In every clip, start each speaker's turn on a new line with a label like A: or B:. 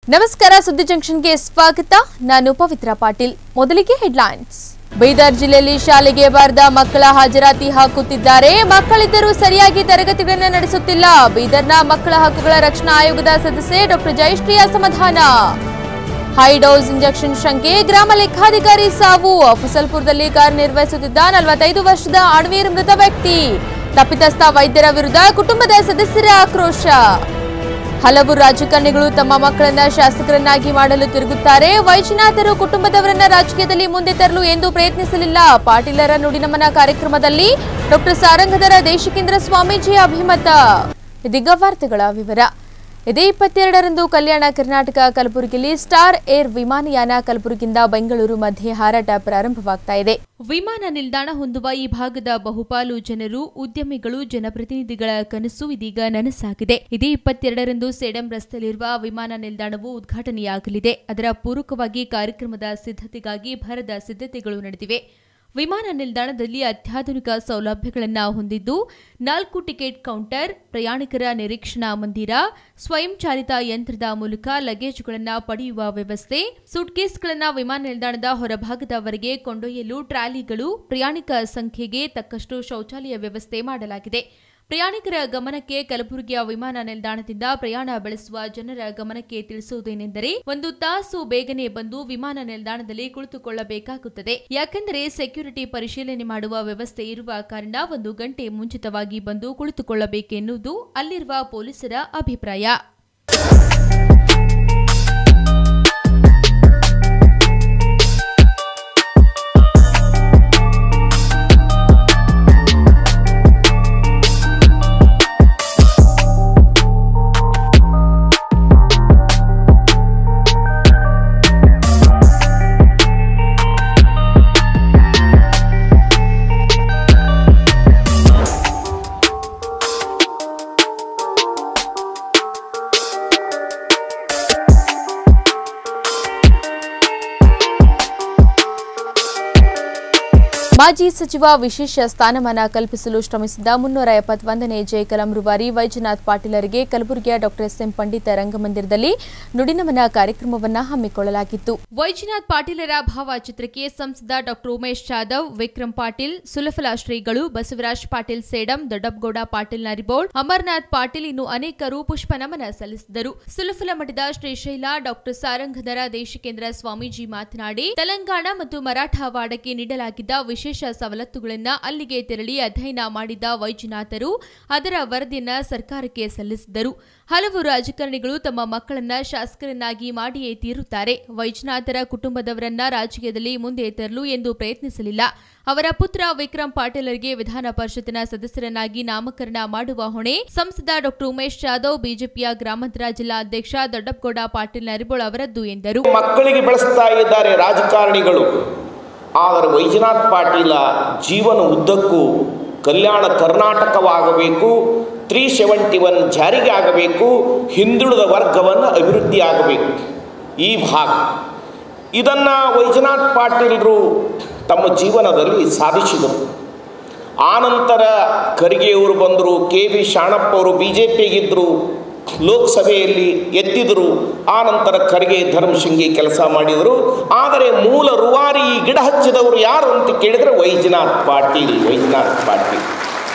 A: ನಮಸ್ಕಾರ ಸುದ್ದಿ ಜಂಕ್ಷನ್ಗೆ ಸ್ವಾಗತ ನಾನು ಪವಿತ್ರ ಪಾಟೀಲ್ ಮೊದಲಿಗೆ ಹೆಡ್ಲೈನ್ಸ್ ಬೀದರ್ ಜಿಲ್ಲೆಯಲ್ಲಿ ಶಾಲೆಗೆ ಬಾರದ ಮಕ್ಕಳ ಹಾಜರಾತಿ ಹಾಕುತ್ತಿದ್ದಾರೆ ಮಕ್ಕಳಿದ್ದರೂ ಸರಿಯಾಗಿ ತರಗತಿಗಳನ್ನು ನಡೆಸುತ್ತಿಲ್ಲ ಬೀದರ್ನ ಮಕ್ಕಳ ಹಕ್ಕುಗಳ ರಕ್ಷಣಾ ಆಯೋಗದ ಸದಸ್ಯೆ ಡಾಕ್ಟರ್ ಜಯಶ್ರೀ ಅಸಮಾಧಾನ ಹೈ ಡೋಸ್ ಇಂಜೆಕ್ಷನ್ ಶಂಕೆ ಗ್ರಾಮ ಲೆಕ್ಕಾಧಿಕಾರಿ ಸಾವು ಫಸಲ್ಪುರದಲ್ಲಿ ಕಾರ್ಯನಿರ್ವಹಿಸುತ್ತಿದ್ದ ನಲವತ್ತೈದು ವರ್ಷದ ಅಣ್ವೀರ್ ಮೃತ ವ್ಯಕ್ತಿ ತಪ್ಪಿತಸ್ಥ ವೈದ್ಯರ ವಿರುದ್ಧ ಕುಟುಂಬದ ಸದಸ್ಯರ ಆಕ್ರೋಶ ಹಲವು ರಾಜಕಾರಣಿಗಳು ತಮ್ಮ ಮಕ್ಕಳನ್ನ ಶಾಸಕರನ್ನಾಗಿ ಮಾಡಲು ತಿರುಗುತ್ತಾರೆ ವೈಜನಾಥರು ಕುಟುಂಬದವರನ್ನ ರಾಜಕೀಯದಲ್ಲಿ ಮುಂದೆ ತರಲು ಎಂದು ಪ್ರಯತ್ನಿಸಲಿಲ್ಲ ಪಾಟೀಲರ ನುಡಿನಮನ ಕಾರ್ಯಕ್ರಮದಲ್ಲಿ ಡಾಕ್ಟರ್ ಸಾರಂಗಧರ ದೇಶಿಕೇಂದ್ರ ಸ್ವಾಮೀಜಿ ಅಭಿಮತ ಇದೀಗ ವಾರ್ತೆಗಳ ವಿವರ ಇದೇ ಇಪ್ಪತ್ತೆರಡರಂದು ಕಲ್ಯಾಣ ಕರ್ನಾಟಕ ಕಲಬುರಗಿಯಲ್ಲಿ ಸ್ಟಾರ್ ಏರ್ ವಿಮಾನಯಾನ ಕಲಬುರಗಿಯಿಂದ ಬೆಂಗಳೂರು ಮಧ್ಯೆ ಹಾರಾಟ ಪ್ರಾರಂಭವಾಗ್ತಾ ಇದೆ ವಿಮಾನ ನಿಲ್ದಾಣ ಹೊಂದುವ ಈ ಭಾಗದ ಬಹುಪಾಲು ಜನರು ಉದ್ಯಮಿಗಳು ಜನಪ್ರತಿನಿಧಿಗಳ ಕನಸು ಇದೀಗ ನನಸಾಗಿದೆ ಇದೇ ಇಪ್ಪತ್ತೆರಡರಂದು ಸೇಡಂ ರಸ್ತೆಯಲ್ಲಿರುವ ವಿಮಾನ ನಿಲ್ದಾಣವು ಉದ್ಘಾಟನೆಯಾಗಲಿದೆ ಅದರ ಪೂರಕವಾಗಿ ಕಾರ್ಯಕ್ರಮದ ಸಿದ್ಧತೆಗಾಗಿ ಭರದ ಸಿದ್ಧತೆಗಳು ನಡೆದಿವೆ ವಿಮಾನ ನಿಲ್ದಾಣದಲ್ಲಿ ಅತ್ಯಾಧುನಿಕ ಸೌಲಭ್ಯಗಳನ್ನು ಹೊಂದಿದ್ದು ನಾಲ್ಕು ಟಿಕೆಟ್ ಕೌಂಟರ್ ಪ್ರಯಾಣಿಕರ ನಿರೀಕ್ಷಣಾ ಮಂದಿರ ಸ್ವಯಂಚಾಲಿತ ಯಂತ್ರದ ಮೂಲಕ ಲಗೇಜ್ಗಳನ್ನು ಪಡೆಯುವ ವ್ಯವಸ್ಥೆ ಸೂಟ್ಕೇಸ್ಗಳನ್ನು ವಿಮಾನ ನಿಲ್ದಾಣದ ಹೊರಭಾಗದವರೆಗೆ ಕೊಂಡೊಯ್ಯಲು ಟ್ರಾಲಿಗಳು ಪ್ರಯಾಣಿಕ ಸಂಖ್ಯೆಗೆ ತಕ್ಕಷ್ಟು ಶೌಚಾಲಯ ವ್ಯವಸ್ಥೆ ಮಾಡಲಾಗಿದೆ ಪ್ರಯಾಣಿಕರ ಗಮನಕ್ಕೆ ಕಲಬುರಗಿಯ ವಿಮಾನ ನಿಲ್ದಾಣದಿಂದ ಪ್ರಯಾಣ ಬೆಳೆಸುವ ಜನರ ಗಮನಕ್ಕೆ ತಿಳಿಸುವುದೇನೆಂದರೆ ಒಂದು ತಾಸು ಬೇಗನೆ ಬಂದು ವಿಮಾನ ನಿಲ್ದಾಣದಲ್ಲಿ ಕುಳಿತುಕೊಳ್ಳಬೇಕಾಗುತ್ತದೆ ಯಾಕೆಂದರೆ ಸೆಕ್ಯೂರಿಟಿ ಪರಿಶೀಲನೆ ಮಾಡುವ ವ್ಯವಸ್ಥೆ ಇರುವ ಕಾರಣ ಒಂದು ಗಂಟೆ ಮುಂಚಿತವಾಗಿ ಬಂದು ಕುಳಿತುಕೊಳ್ಳಬೇಕೆನ್ನುವುದು ಅಲ್ಲಿರುವ ಪೊಲೀಸರ ಅಭಿಪ್ರಾಯ ಮಾಜಿ ಸಚಿವ ವಿಶೇಷ ಸ್ಥಾನಮಾನ ಕಲ್ಪಿಸಲು ಶ್ರಮಿಸಿದ್ದ ಮುನ್ನೂರ ಎಪ್ಪತ್ತೊಂದನೇ ಜಯ ಕಲಂರುವಾರಿ ವೈಜನಾಥ್ ಪಾಟೀಲರಿಗೆ ಕಲಬುರಗಿಯ ಡಾಕ್ಟರ್ ಎಸ್ ಎಂ ಪಂಡಿತ ರಂಗಮಂದಿರದಲ್ಲಿ ನುಡಿನಮನ ಕಾರ್ಯಕ್ರಮವನ್ನು ಹಮ್ಮಿಕೊಳ್ಳಲಾಗಿತ್ತು ವೈಜನಾಥ್ ಪಾಟೀಲರ ಭಾವಚಿತ್ರಕ್ಕೆ ಸಂಸದ ಡಾಕ್ಟರ್ ಉಮೇಶ್ ಜಾಧವ್ ವಿಕ್ರಮ್ ಪಾಟೀಲ್ ಸುಲಫಲ ಶ್ರೀಗಳು ಬಸವರಾಜ್ ಪಾಟೀಲ್ ಸೇಡಂ ದೊಡ್ಡಪ್ಪಗೌಡ ಪಾಟೀಲ್ ನರಿಬೋಳ್ ಅಮರ್ನಾಥ್ ಪಾಟೀಲ್ ಇನ್ನು ಅನೇಕರು ಪುಷ್ಪ ನಮನ ಸಲ್ಲಿಸಿದರು ಸುಲಫಲ ಮಠದ ಶ್ರೀಶೈಲ ಡಾಕ್ಟರ್ ಸಾರಂಗಧರ ದೇಶಿಕೇಂದ್ರ ಸ್ವಾಮೀಜಿ ಮಾತನಾಡಿ ತೆಲಂಗಾಣ ಮತ್ತು ಮರಾಠವಾಡಕ್ಕೆ ನೀಡಲಾಗಿದ್ದ ವಿಶೇಷ ಸವಲತ್ತುಗಳನ್ನ ಅಲ್ಲಿಗೆ ತೆರಳಿ ಅಧ್ಯಯನ ಮಾಡಿದ ವೈದ್ಯನಾಥರು ಅದರ ವರದಿಯನ್ನ ಸರ್ಕಾರಕ್ಕೆ ಸಲ್ಲಿಸಿದರು ಹಲವು ರಾಜಕಾರಣಿಗಳು ತಮ್ಮ ಮಕ್ಕಳನ್ನ ಶಾಸಕರನ್ನಾಗಿ ಮಾಡಿಯೇ ತೀರುತ್ತಾರೆ ವೈದ್ಯನಾಥರ ಕುಟುಂಬದವರನ್ನ ರಾಜಕೀಯದಲ್ಲಿ ಮುಂದೆ ತರಲು ಎಂದು ಪ್ರಯತ್ನಿಸಲಿಲ್ಲ ಅವರ ಪುತ್ರ ವಿಕ್ರಮ್ ಪಾಟೀಲರಿಗೆ ವಿಧಾನ ಪರಿಷತ್ತಿನ ಸದಸ್ಯರನ್ನಾಗಿ ನಾಮಕರಣ ಮಾಡುವ ಹೊಣೆ ಸಂಸದ ಡಾಕ್ಟರ್ ಉಮೇಶ್ ಜಾಧವ್ ಬಿಜೆಪಿಯ ಗ್ರಾಮಾಂತರ ಜಿಲ್ಲಾ ಅಧ್ಯಕ್ಷ ದೊಡ್ಡಪ್ಪಗೌಡ ಪಾಟೀಲ್ ನರಿಬೋಳ್ ಅವರದ್ದು ಎಂದರು
B: ಮಕ್ಕಳಿಗೆ ಬೆಳೆಸ್ತಾ ಇದ್ದಾರೆ ರಾಜಕಾರಣಿಗಳು ಆದರೆ ವೈಜನಾಥ್ ಪಾಟೀಲ ಜೀವನ ಉದ್ದಕ್ಕೂ ಕಲ್ಯಾಣ ಕರ್ನಾಟಕವಾಗಬೇಕು ತ್ರೀ ಸೆವೆಂಟಿ ಒನ್ ಜಾರಿಗೆ ಆಗಬೇಕು ಹಿಂದುಳಿದ ವರ್ಗವನ್ನು ಅಭಿವೃದ್ಧಿ ಆಗಬೇಕು ಈ ಭಾಗ ಇದನ್ನು ವೈಜನಾಥ್ ಪಾಟೀಲರು ತಮ್ಮ ಜೀವನದಲ್ಲಿ ಸಾಧಿಸಿದರು ಆನಂತರ ಖರ್ಗೆಯವರು ಬಂದರು ಕೆ ವಿ ಶಾಣಪ್ಪ ಅವರು ಬಿ ಜೆ ಪಿಗಿದ್ದರು ಲೋಕಸಭೆಯಲ್ಲಿ ಎತ್ತಿದರು ಆನಂತರ ಖರ್ಗೆ ಧರ್ಮಶಿಂಗಿ ಕೆಲಸ ಮಾಡಿದರು ಆದರೆ ಮೂಲ ರುವಾರಿ ಈ ಗಿಡ ಹಚ್ಚಿದವರು ಯಾರು ಅಂತ ಕೇಳಿದರೆ ವೈಜನಾಥ್ ಪಾಟೀಲ್ ವೈಜನಾಥ್ ಪಾಟೀಲ್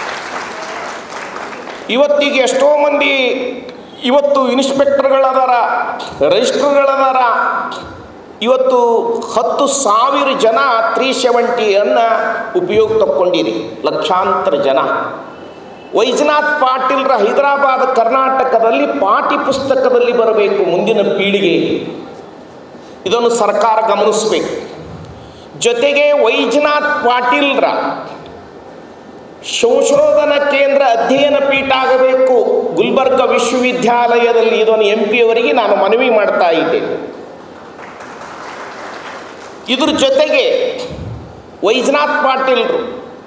B: ಇವತ್ತಿಗೆ ಎಷ್ಟೋ ಮಂದಿ ಇವತ್ತು ಇನ್ಸ್ಪೆಕ್ಟರ್ಗಳದಾರ ರಿಜಿಸ್ಟ್ರರ್ಗಳದಾರ ಇವತ್ತು ಹತ್ತು ಸಾವಿರ ಜನ ತ್ರೀ ಸೆವೆಂಟಿಯನ್ನು ಉಪಯೋಗ ತಕ್ಕೊಂಡಿರಿ ಲಕ್ಷಾಂತರ ಜನ ವೈಜನಾಥ್ ಪಾಟೀಲ್ರ ಹೈದರಾಬಾದ್ ಕರ್ನಾಟಕದಲ್ಲಿ ಪಾಠ್ಯ ಪುಸ್ತಕದಲ್ಲಿ ಬರಬೇಕು ಮುಂದಿನ ಪೀಳಿಗೆ ಇದನ್ನು ಸರ್ಕಾರ ಗಮನಿಸಬೇಕು ಜೊತೆಗೆ ವೈಜನಾಥ್ ಪಾಟೀಲ್ರ ಸಂಶೋಧನಾ ಕೇಂದ್ರ ಅಧ್ಯಯನ ಪೀಠ ಆಗಬೇಕು ಗುಲ್ಬರ್ಗ ವಿಶ್ವವಿದ್ಯಾಲಯದಲ್ಲಿ ಇದನ್ನು ಎಂ ಪಿ ಅವರಿಗೆ ನಾನು ಮನವಿ ಮಾಡ್ತಾ ಇದ್ದೇನೆ ಇದ್ರ ಜೊತೆಗೆ ವೈಜನಾಥ್ ಪಾಟೀಲ್ರು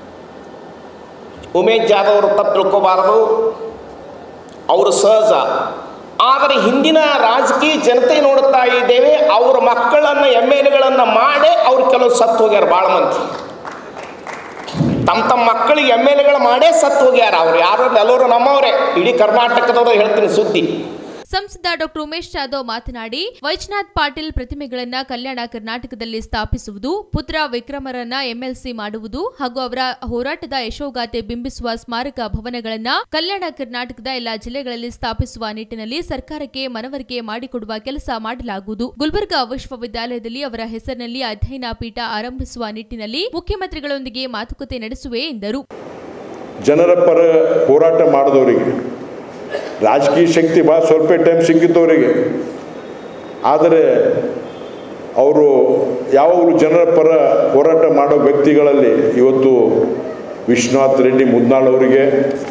B: ಉಮೇಶ್ ಜಾಧವ್ ಅವರು ತಪ್ಪು ತಿಳ್ಕೋಬಾರದು ಅವರು ಸಹಜ ಆದರೆ ಹಿಂದಿನ ರಾಜಕೀಯ ಜನತೆ ನೋಡ್ತಾ ಇದ್ದೇವೆ ಅವ್ರ ಮಕ್ಕಳನ್ನು ಎಮ್ ಎಲ್ ಎಗಳನ್ನು ಮಾಡೇ ಅವ್ರು ಕೆಲವು ಸತ್ತು ಹೋಗ್ಯಾರ ಭಾಳ ಮಂದಿ ತಮ್ಮ ತಮ್ಮ ಮಕ್ಕಳಿಗೆ ಎಮ್ ಎಲ್ ಎಗಳು ಮಾಡೇ ಸತ್ತು ಹೋಗ್ಯಾರ ಅವ್ರು ಯಾರು ಎಲ್ಲರೂ ನಮ್ಮವರೇ ಇಡೀ ಕರ್ನಾಟಕದವ್ರು ಹೇಳ್ತೀನಿ ಸುದ್ದಿ
A: ಸಂಸದ ಡಾಕ್ಟರ್ ಉಮೇಶ್ ಜಾಧವ್ ಮಾತನಾಡಿ ವೈಜ್ನಾಥ್ ಪಾಟೀಲ್ ಪ್ರತಿಮೆಗಳನ್ನ ಕಲ್ಯಾಣ ಕರ್ನಾಟಕದಲ್ಲಿ ಸ್ಥಾಪಿಸುವುದು ಪುತ್ರ ವಿಕ್ರಮರನ್ನ ಎಂಎಲ್ಸಿ ಮಾಡುವುದು ಹಾಗೂ ಅವರ ಹೋರಾಟದ ಯಶೋಗಾಥೆ ಬಿಂಬಿಸುವ ಸ್ಮಾರಕ ಭವನಗಳನ್ನ ಕಲ್ಯಾಣ ಕರ್ನಾಟಕದ ಎಲ್ಲಾ ಜಿಲ್ಲೆಗಳಲ್ಲಿ ಸ್ಥಾಪಿಸುವ ನಿಟ್ಟಿನಲ್ಲಿ ಸರ್ಕಾರಕ್ಕೆ ಮನವರಿಕೆ ಮಾಡಿಕೊಡುವ ಕೆಲಸ ಮಾಡಲಾಗುವುದು ಗುಲ್ಬರ್ಗಾ ವಿಶ್ವವಿದ್ಯಾಲಯದಲ್ಲಿ ಅವರ ಹೆಸರಿನಲ್ಲಿ ಅಧ್ಯಯನ ಪೀಠ ಆರಂಭಿಸುವ ನಿಟ್ಟಿನಲ್ಲಿ ಮುಖ್ಯಮಂತ್ರಿಗಳೊಂದಿಗೆ ಮಾತುಕತೆ ನಡೆಸುವೆ ಎಂದರು
C: ಜನರ ಪರ ಹೋರಾಟ ಮಾಡಿದವರಿಗೆ ರಾಜಕೀಯ ಶಕ್ತಿ ಭಾಳ ಸ್ವಲ್ಪ ಟೈಮ್ ಸಿಕ್ಕಿದ್ದವರಿಗೆ ಆದರೆ ಅವರು ಯಾವಾಗಲೂ ಜನರ ಪರ ಹೋರಾಟ ಮಾಡೋ ವ್ಯಕ್ತಿಗಳಲ್ಲಿ ಇವತ್ತು ವಿಶ್ವನಾಥ್ ರೆಡ್ಡಿ ಮುದ್ನಾಳ್ ಅವರಿಗೆ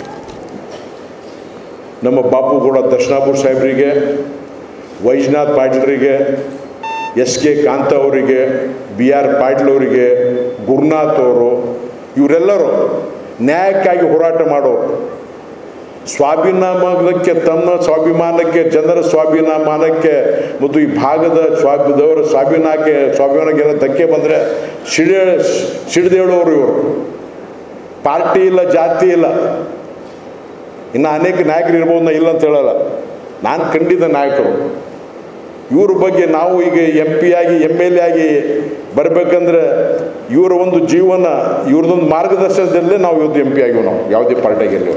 C: ನಮ್ಮ ಬಾಪುಗೌಡ ದರ್ಶನಾಪುರ್ ಸಾಹೇಬರಿಗೆ ವೈಜ್ನಾಥ್ ಪಾಟೀಲ್ರಿಗೆ ಎಸ್ ಕೆ ಕಾಂತ ಅವರಿಗೆ ಬಿ ಆರ್ ಪಾಟೀಲ್ ಅವರಿಗೆ ಗುರುನಾಥ್ ಅವರು ಇವರೆಲ್ಲರೂ ನ್ಯಾಯಕ್ಕಾಗಿ ಹೋರಾಟ ಮಾಡೋರು ಸ್ವಾಭಿಮಾನಕ್ಕೆ ತಮ್ಮ ಸ್ವಾಭಿಮಾನಕ್ಕೆ ಜನರ ಸ್ವಾಭಿಮಾನಕ್ಕೆ ಮತ್ತು ಈ ಭಾಗದ ಸ್ವಾಭಿದವರ ಸ್ವಾಭಿಮಾನಕ್ಕೆ ಸ್ವಾಭಿಮಾನಕ್ಕೆ ಏನೋ ಧಕ್ಕೆ ಬಂದರೆ ಸಿಡ ಸಿಡಿದೇಳೋರು ಇವರು ಪಾರ್ಟಿ ಇಲ್ಲ ಜಾತಿ ಇಲ್ಲ ಇನ್ನು ಅನೇಕ ನಾಯಕರು ಇರ್ಬೋದು ನಾ ಇಲ್ಲ ಅಂತ ಹೇಳಲ್ಲ ನಾನು ಕಂಡಿದ್ದ ನಾಯಕರು ಇವ್ರ ಬಗ್ಗೆ ನಾವು ಈಗ ಎಂ ಪಿ ಆಗಿ ಎಮ್ ಎಲ್ ಎ ಆಗಿ ಬರಬೇಕಂದ್ರೆ ಇವರ ಒಂದು ಜೀವನ ಇವ್ರದೊಂದು ಮಾರ್ಗದರ್ಶನದಲ್ಲೇ ನಾವು ಇವತ್ತು ಎಂ ಪಿ ಆಗಿವಿ ನಾವು ಯಾವುದೇ ಪಾರ್ಟಿಯಾಗಿರಲಿ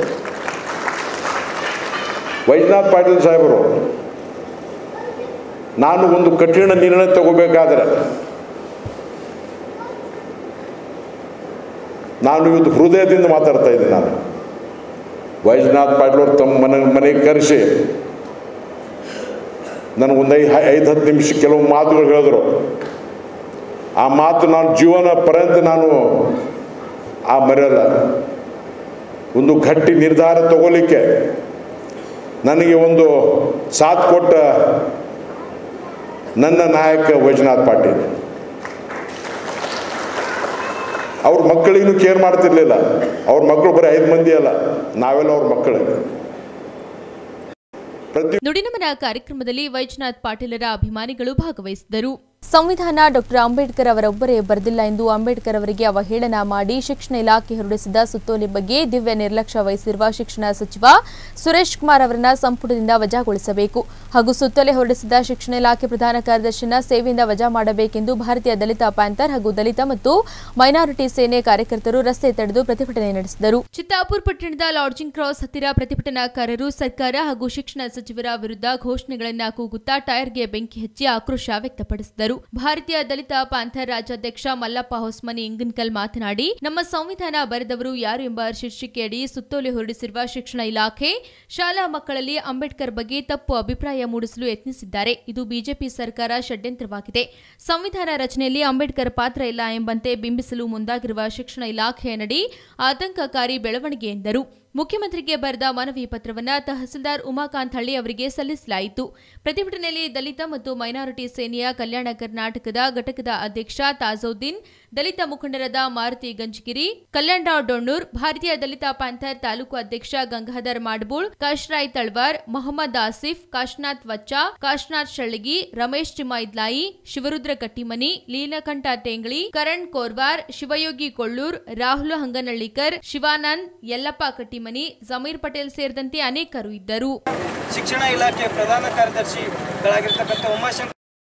C: ವೈಜ್ನಾಥ್ ಪಾಟೀಲ್ ಸಾಹೇಬರು ನಾನು ಒಂದು ಕಠಿಣ ನಿರ್ಣಯ ತಗೋಬೇಕಾದ್ರೆ ನಾನು ಇವತ್ತು ಹೃದಯದಿಂದ ಮಾತಾಡ್ತಾ ಇದ್ದೀನಿ ನಾನು ವೈಜ್ನಾಥ್ ಪಾಟೀಲ್ ಅವರು ತಮ್ಮ ಮನೆ ಮನೆಗೆ ಕರೆಸಿ ನನಗೊಂದು ಐ ಐದು ಹತ್ತು ನಿಮಿಷ ಕೆಲವು ಮಾತುಗಳು ಹೇಳಿದ್ರು ಆ ಮಾತು ನಾನು ಜೀವನ ಪರ್ಯಂತ ನಾನು ಆ ಮರೆಯಲ್ಲ ಒಂದು ಗಟ್ಟಿ ನಿರ್ಧಾರ ತಗೋಲಿಕ್ಕೆ ನನಗೆ ಒಂದು ಸಾಥ್ ಕೊಟ್ಟ ನನ್ನ ನಾಯಕ ವೈಜನಾಥ್ ಪಾಟೀಲ್ ಅವ್ರ ಮಕ್ಕಳಿಗೂ ಕೇರ್ ಮಾಡ್ತಿರ್ಲಿಲ್ಲ ಅವ್ರ ಮಕ್ಕಳು ಬರೀ ಐದು ಮಂದಿ ಅಲ್ಲ ನಾವೆಲ್ಲ ಅವ್ರ ಮಕ್ಕಳಿಗೆ ಪ್ರತಿ
A: ನುಡಿನಮನ ಕಾರ್ಯಕ್ರಮದಲ್ಲಿ ವೈಜನಾಥ್ ಪಾಟೀಲರ ಅಭಿಮಾನಿಗಳು ಭಾಗವಹಿಸಿದರು ಸಂವಿಧಾನ ಡಾಕ್ಟರ್ ಅಂಬೇಡ್ಕರ್ ಅವರೊಬ್ಬರೇ ಬರೆದಿಲ್ಲ ಎಂದು ಅಂಬೇಡ್ಕರ್ ಅವರಿಗೆ ಅವಹೇಳನ ಮಾಡಿ ಶಿಕ್ಷಣ ಇಲಾಖೆ ಹೊರಡಿಸಿದ ಸುತ್ತೋಲೆ ಬಗ್ಗೆ ದಿವ್ಯ ನಿರ್ಲಕ್ಷ್ಯ ವಹಿಸಿರುವ ಶಿಕ್ಷಣ ಸಚಿವ ಸುರೇಶ್ ಕುಮಾರ್ ಅವರನ್ನ ಸಂಪುಟದಿಂದ ವಜಾಗೊಳಿಸಬೇಕು ಹಾಗೂ ಸುತ್ತೋಲೆ ಹೊರಡಿಸಿದ ಶಿಕ್ಷಣ ಇಲಾಖೆ ಪ್ರಧಾನ ಕಾರ್ಯದರ್ಶಿನ ಸೇವೆಯಿಂದ ವಜಾ ಮಾಡಬೇಕೆಂದು ಭಾರತೀಯ ದಲಿತ ಪ್ಯಾಂಥರ್ ಹಾಗೂ ದಲಿತ ಮತ್ತು ಮೈನಾರಿಟಿ ಸೇನೆ ಕಾರ್ಯಕರ್ತರು ರಸ್ತೆ ತಡೆದು ಪ್ರತಿಭಟನೆ ನಡೆಸಿದರು ಚಿತ್ತಾಪುರ್ ಪಟ್ಟಣದ ಲಾಡ್ಜಿಂಗ್ ಕ್ರಾಸ್ ಹತ್ತಿರ ಪ್ರತಿಭಟನಾಕಾರರು ಸರ್ಕಾರ ಹಾಗೂ ಶಿಕ್ಷಣ ಸಚಿವರ ವಿರುದ್ಧ ಘೋಷಣೆಗಳನ್ನ ಕೂಗುತ್ತಾ ಟೈರ್ಗೆ ಬೆಂಕಿ ಹಚ್ಚಿ ಆಕ್ರೋಶ ವ್ಯಕ್ತಪಡಿಸಿದರು ಭಾರತೀಯ ದಲಿತ ಪ್ಯಾಂಥರ್ ರಾಜ್ಯಾಧ್ಯಕ್ಷ ಮಲ್ಲಪ್ಪ ಹೊಸ್ಮನಿ ಇಂಗನ್ಕಲ್ ಮಾತನಾಡಿ ನಮ್ಮ ಸಂವಿಧಾನ ಬರೆದವರು ಯಾರು ಎಂಬ ಶೀರ್ಷಿಕೆಯಡಿ ಸುತ್ತೋಲೆ ಹೊರಡಿಸಿರುವ ಶಿಕ್ಷಣ ಇಲಾಖೆ ಶಾಲಾ ಮಕ್ಕಳಲ್ಲಿ ಅಂಬೇಡ್ಕರ್ ಬಗ್ಗೆ ತಪ್ಪು ಅಭಿಪ್ರಾಯ ಮೂಡಿಸಲು ಯತ್ನಿಸಿದ್ದಾರೆ ಇದು ಬಿಜೆಪಿ ಸರ್ಕಾರ ಷಡ್ಯಂತ್ರವಾಗಿದೆ ಸಂವಿಧಾನ ರಚನೆಯಲ್ಲಿ ಅಂಬೇಡ್ಕರ್ ಪಾತ್ರ ಇಲ್ಲ ಎಂಬಂತೆ ಬಿಂಬಿಸಲು ಮುಂದಾಗಿರುವ ಶಿಕ್ಷಣ ಇಲಾಖೆಯ ನಡಿ ಆತಂಕಕಾರಿ ಬೆಳವಣಿಗೆ ಎಂದರು ಮುಖ್ಯಮಂತ್ರಿಗೆ ಬರೆದ ಮನವಿ ಪತ್ರವನ್ನ ತಹಸೀಲ್ದಾರ್ ಉಮಾಕಾಂತ್ ಹಳ್ಳಿ ಅವರಿಗೆ ಸಲ್ಲಿಸಲಾಯಿತು ಪ್ರತಿಭಟನೆಯಲ್ಲಿ ದಲಿತ ಮತ್ತು ಮೈನಾರಿಟಿ ಸೇನೆಯ ಕಲ್ಯಾಣ ಕರ್ನಾಟಕದ ಘಟಕದ ಅಧ್ಯಕ್ಷ ತಾಜೌದ್ದೀನ್ ದಲಿತ ಮುಖಂಡರಾದ ಮಾರುತಿ ಗಂಜಗಿರಿ ಕಲ್ಯಾಣರಾವ್ ಡೊಣ್ಣೂರ್ ಭಾರತೀಯ ದಲಿತ ಪ್ಯಾಂಥರ್ ತಾಲೂಕು ಅಧ್ಯಕ್ಷ ಗಂಗಾಧರ್ ಮಾಡ್ಬೂಳ್ ಕಾಶ್ರಾಯ್ ತಳ್ವಾರ್ ಮೊಹಮ್ಮದ್ ಆಸಿಫ್ ಕಾಶ್ನಾಥ್ ವಚ್ಚಾ ಕಾಶ್ನಾಥ್ ಶಳ್ಳಿಗಿ ರಮೇಶ್ ಚಿಮೈದ್ಲಾಯಿ ಶಿವರುದ್ರ ಕಟ್ಟಿಮನಿ ಲೀಲಕಂಠ ಟೇಂಗ್ಳಿ ಕರಣ್ ಕೋರ್ವಾರ್ ಶಿವಯೋಗಿ ಕೊಳ್ಳೂರ್ ರಾಹುಲ್ ಹಂಗನಳ್ಳಿಕರ್ ಶಿವಾನಂದ್ ಯಲ್ಲಪ್ಪ ಕಟ್ಟಿಮನಿ ಜಮೀರ್ ಪಟೇಲ್ ಸೇರಿದಂತೆ ಅನೇಕರು ಇದ್ದರು
D: ಶಿಕ್ಷಣ ಇಲಾಖೆ ಪ್ರಧಾನ ಕಾರ್ಯದರ್ಶಿಗಳಾಗಿರ್ತಕ್ಕಂಥ ಉಮಾಶಂಕರ್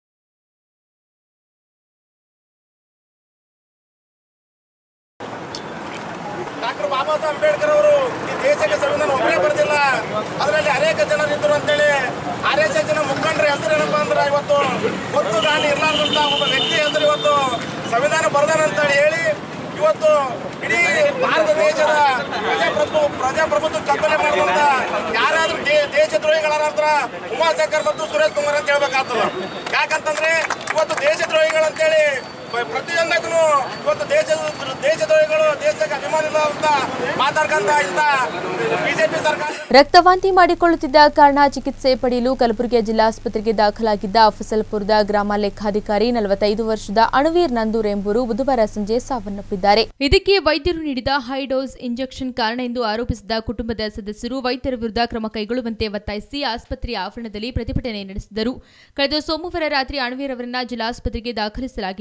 D: ಡಾಕ್ಟರ್ ಬಾಬಾ ಸಾಹೇಬ್ ಅಂಬೇಡ್ಕರ್ ಅವರು ಈ ದೇಶಕ್ಕೆ ಸಂವಿಧಾನ ಒಬ್ಬರೇ ಬರೆದಿಲ್ಲ ಅದರಲ್ಲಿ ಅನೇಕ ಜನರು ಇದ್ದರು ಅಂತೇಳಿ ಆರ್ ಎಸ್ ಎಸ್ ಮುಖಂಡರ ಹೆಸರು ಏನಪ್ಪ ಅಂದ್ರೆ ಇವತ್ತು ಗೊತ್ತು ನಾನು ಇರ್ಲಾರ್ದಂತ ಒಬ್ಬ ವ್ಯಕ್ತಿ ಹೆಸರು ಇವತ್ತು ಸಂವಿಧಾನ ಬರೆದಾನಂತೇಳಿ ಹೇಳಿ ಇವತ್ತು ಇಡೀ ಭಾರತ ದೇಶದ ಪ್ರಜಾಪ್ರಭು ಪ್ರಜಾಪ್ರಭುತ್ವ ಕಲ್ಪನೆ ಮಾಡುವಂತ ಯಾರಾದ್ರೂ ದೇ- ದೇಶದ್ರೋಹಿಗಳ ಹತ್ರ ಉಮಾಶಂಕರ್ ಮತ್ತು ಸುರೇಶ್ ಕುಮಾರ್ ಅಂತ ಹೇಳ್ಬೇಕಾಗ್ತದ ಯಾಕಂತಂದ್ರೆ ಇವತ್ತು ದೇಶದ್ರೋಹಿಗಳಂತೇಳಿ ಪ್ರ- ಪ್ರತಿಯೊಂದಕ್ಕೂ ಇವತ್ತು ದೇಶದ ದೇಶದ್ರೋಹಿಗಳು ದೇಶಕ್ಕೆ ಅಭಿಮಾನಿ ಇಲ್ಲ ಅಂತ ಮಾತಾಡ್ಕೊಂತ ಇಂತ ಬಿಜೆಪಿ ಸರ್ಕಾರ
A: ರಕ್ತವಾಂತಿ ಮಾಡಿಕೊಳ್ಳುತ್ತಿದ್ದ ಕಾರಣ ಚಿಕಿತ್ಸೆ ಪಡೆಯಲು ಕಲಬುರಗಿಯ ಜಿಲ್ಲಾಸ್ಪತ್ರೆಗೆ ದಾಖಲಾಗಿದ್ದ ಅಫಸಲ್ಪುರದ ಗ್ರಾಮ ಲೆಕ್ಕಾಧಿಕಾರಿ ನಲವತ್ತೈದು ವರ್ಷದ ಅಣುವೀರ್ ನಂದೂರ್ ಎಂಬುವರು ಬುಧವಾರ ಸಂಜೆ ಸಾವನ್ನಪ್ಪಿದ್ದಾರೆ ಇದಕ್ಕೆ ವೈದ್ಯರು ನೀಡಿದ ಹೈ ಡೋಸ್ ಇಂಜೆಕ್ಷನ್ ಕಾರಣ ಎಂದು ಆರೋಪಿಸಿದ ಕುಟುಂಬದ ಸದಸ್ಯರು ವೈದ್ಯರ ವಿರುದ್ಧ ಕ್ರಮ ಕೈಗೊಳ್ಳುವಂತೆ ಒತ್ತಾಯಿಸಿ ಆಸ್ಪತ್ರೆಯ ಆವರಣದಲ್ಲಿ ಪ್ರತಿಭಟನೆ ನಡೆಸಿದರು ಕಳೆದ ಸೋಮವಾರ ರಾತ್ರಿ ಅಣುವೀರ್ ಅವರನ್ನ ಜಿಲ್ಲಾಸ್ಪತ್ರೆಗೆ ದಾಖಲಿಸಲಾಗಿತ್ತು ಆ